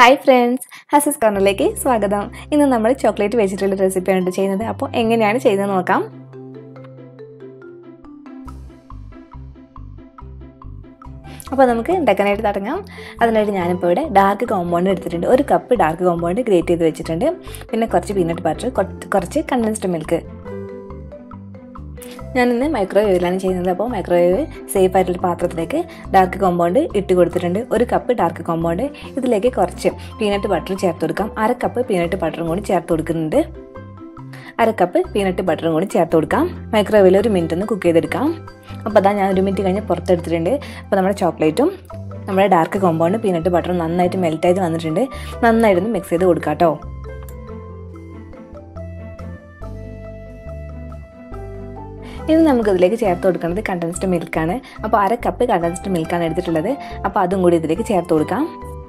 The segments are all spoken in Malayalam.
ഹായ് ഫ്രണ്ട്സ് ഹസസ് കോർണറിലേക്ക് സ്വാഗതം ഇന്ന് നമ്മൾ ചോക്ലേറ്റ് വെച്ചിട്ടുള്ള റെസിപ്പിയാണ് ചെയ്യുന്നത് അപ്പോൾ എങ്ങനെയാണ് ചെയ്തത് നോക്കാം അപ്പോൾ നമുക്ക് ഉണ്ടാക്കാനായിട്ട് തുടങ്ങാം അതിനായിട്ട് ഞാനിപ്പോൾ ഇവിടെ ഡാർക്ക് കോമ്പൗണ്ട് എടുത്തിട്ടുണ്ട് ഒരു കപ്പ് ഡാർക്ക് കോമ്പൗണ്ട് ഗ്രേറ്റ് ചെയ്ത് വെച്ചിട്ടുണ്ട് പിന്നെ കുറച്ച് പീനട്ട് ബട്ടർ കുറച്ച് കണ്ടൻസ്ഡ് മിൽക്ക് ഞാനിന്ന് മൈക്രോവേവിലാണ് ചെയ്യുന്നത് അപ്പോൾ മൈക്രോവേവ് സേഫ് ആയിട്ടുള്ള പാത്രത്തിലേക്ക് ഡാർക്ക് കോമ്പൗണ്ട് ഇട്ട് കൊടുത്തിട്ടുണ്ട് ഒരു കപ്പ് ഡാർക്ക് കോമ്പൗണ്ട് ഇതിലേക്ക് കുറച്ച് പീനട്ട് ബട്ടർ ചേർത്ത് കൊടുക്കാം അര കപ്പ് പീനട്ട് ബട്ടറും കൂടി ചേർത്ത് കൊടുക്കുന്നുണ്ട് അര കപ്പ് പീനട്ട് ബട്ടറും കൂടി ചേർത്ത് കൊടുക്കാം മൈക്രോവേവിൽ ഒരു മിനിറ്റ് ഒന്ന് കുക്ക് ചെയ്തെടുക്കാം അപ്പോൾ അതാ ഞാൻ ഒരു മിനിറ്റ് കഴിഞ്ഞ് പുറത്തെടുത്തിട്ടുണ്ട് അപ്പോൾ നമ്മുടെ ചോക്ലേറ്റും നമ്മുടെ ഡാർക്ക് കോമ്പൗണ്ട് പീനട്ട് ബട്ടറും നന്നായിട്ട് മെൽറ്റ് ആയിട്ട് വന്നിട്ടുണ്ട് നന്നായിട്ടൊന്ന് മിക്സ് ചെയ്ത് കൊടുക്കാം കേട്ടോ ഇനി നമുക്ക് ഇതിലേക്ക് ചേർത്ത് കൊടുക്കുന്നത് കണ്ടൻസ്ഡ് മിൽക്കാണ് അപ്പോൾ അര കപ്പ് കണ്ടൻസ്ഡ് മിൽക്കാണ് എടുത്തിട്ടുള്ളത് അപ്പോൾ അതും കൂടി ഇതിലേക്ക് ചേർത്ത് കൊടുക്കാം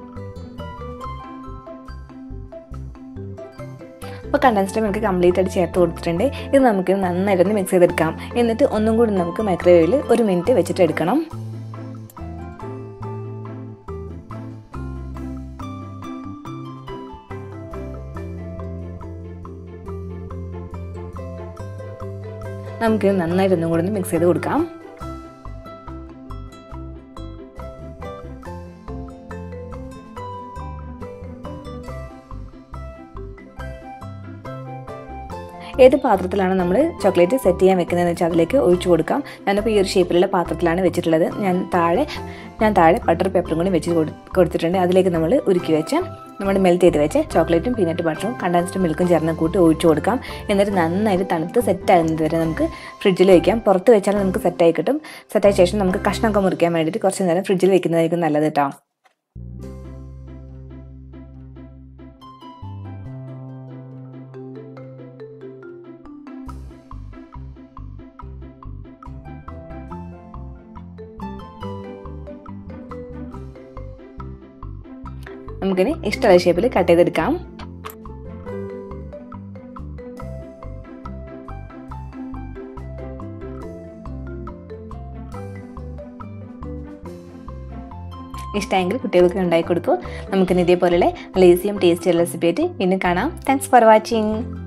അപ്പോൾ കണ്ടൻസ്ഡ് മിൽക്ക് കംപ്ലീറ്റ് ആയിട്ട് ചേർത്ത് കൊടുത്തിട്ടുണ്ട് ഇത് നമുക്ക് നന്നായിട്ടൊന്ന് മിക്സ് ചെയ്തെടുക്കാം എന്നിട്ട് ഒന്നും കൂടി നമുക്ക് മൈക്രോവേവിൽ ഒരു മിനിറ്റ് വെച്ചിട്ട് എടുക്കണം നമുക്ക് നന്നായിട്ട് ഒന്നും കൂടി ഒന്ന് മിക്സ് ചെയ്ത് കൊടുക്കാം ഏത് പാത്രത്തിലാണ് നമ്മൾ ചോക്ലേറ്റ് സെറ്റ് ചെയ്യാൻ വെക്കുന്നതെന്ന് വെച്ചാൽ അതിലേക്ക് ഒഴിച്ചു കൊടുക്കാം ഞാനിപ്പോൾ ഈ ഒരു ഷേപ്പിലുള്ള പാത്രത്തിലാണ് വെച്ചിട്ടുള്ളത് ഞാൻ താഴെ ഞാൻ താഴെ ബട്ടർ പേപ്പറും കൂടി വെച്ച് കൊടുത്തിട്ടുണ്ട് അതിലേക്ക് നമ്മൾ ഉരുക്കി വെച്ച് നമ്മൾ മെൽറ്റ് ചെയ്ത് വെച്ച് ചോക്ലേറ്റും പീനട്ട് ബട്ടറും കണ്ടൻസ്ഡ് മിൽക്കും ചേർന്ന് കൂട്ടി ഒഴിച്ചു കൊടുക്കാം എന്നിട്ട് നന്നായിട്ട് തണുത്ത് സെറ്റ് ആകുന്നത് വരെ നമുക്ക് ഫ്രിഡ്ജിൽ വയ്ക്കാം പുറത്ത് വെച്ചാൽ നമുക്ക് സെറ്റായി കിട്ടും സെറ്റായ ശേഷം നമുക്ക് കഷ്ണമൊക്കെ മുറിക്കാൻ വേണ്ടിയിട്ട് കുറച്ച് നേരം ഫ്രിഡ്ജിൽ വെക്കുന്നതായിരിക്കും നല്ലത് കേട്ടോ നമുക്കിനി ഇഷ്ടമുള്ള ഷേപ്പിൽ കട്ട് ചെയ്തെടുക്കാം ഇഷ്ടമെങ്കിൽ കുട്ടികൾക്ക് ഉണ്ടാക്കി കൊടുക്കൂ നമുക്കിനി ഇതേപോലെയുള്ള ലേസിയും ടേസ്റ്റിയുള്ള റെസിപ്പി ആയിട്ട് വീണ്ടും കാണാം താങ്ക്സ് ഫോർ വാച്ചിങ്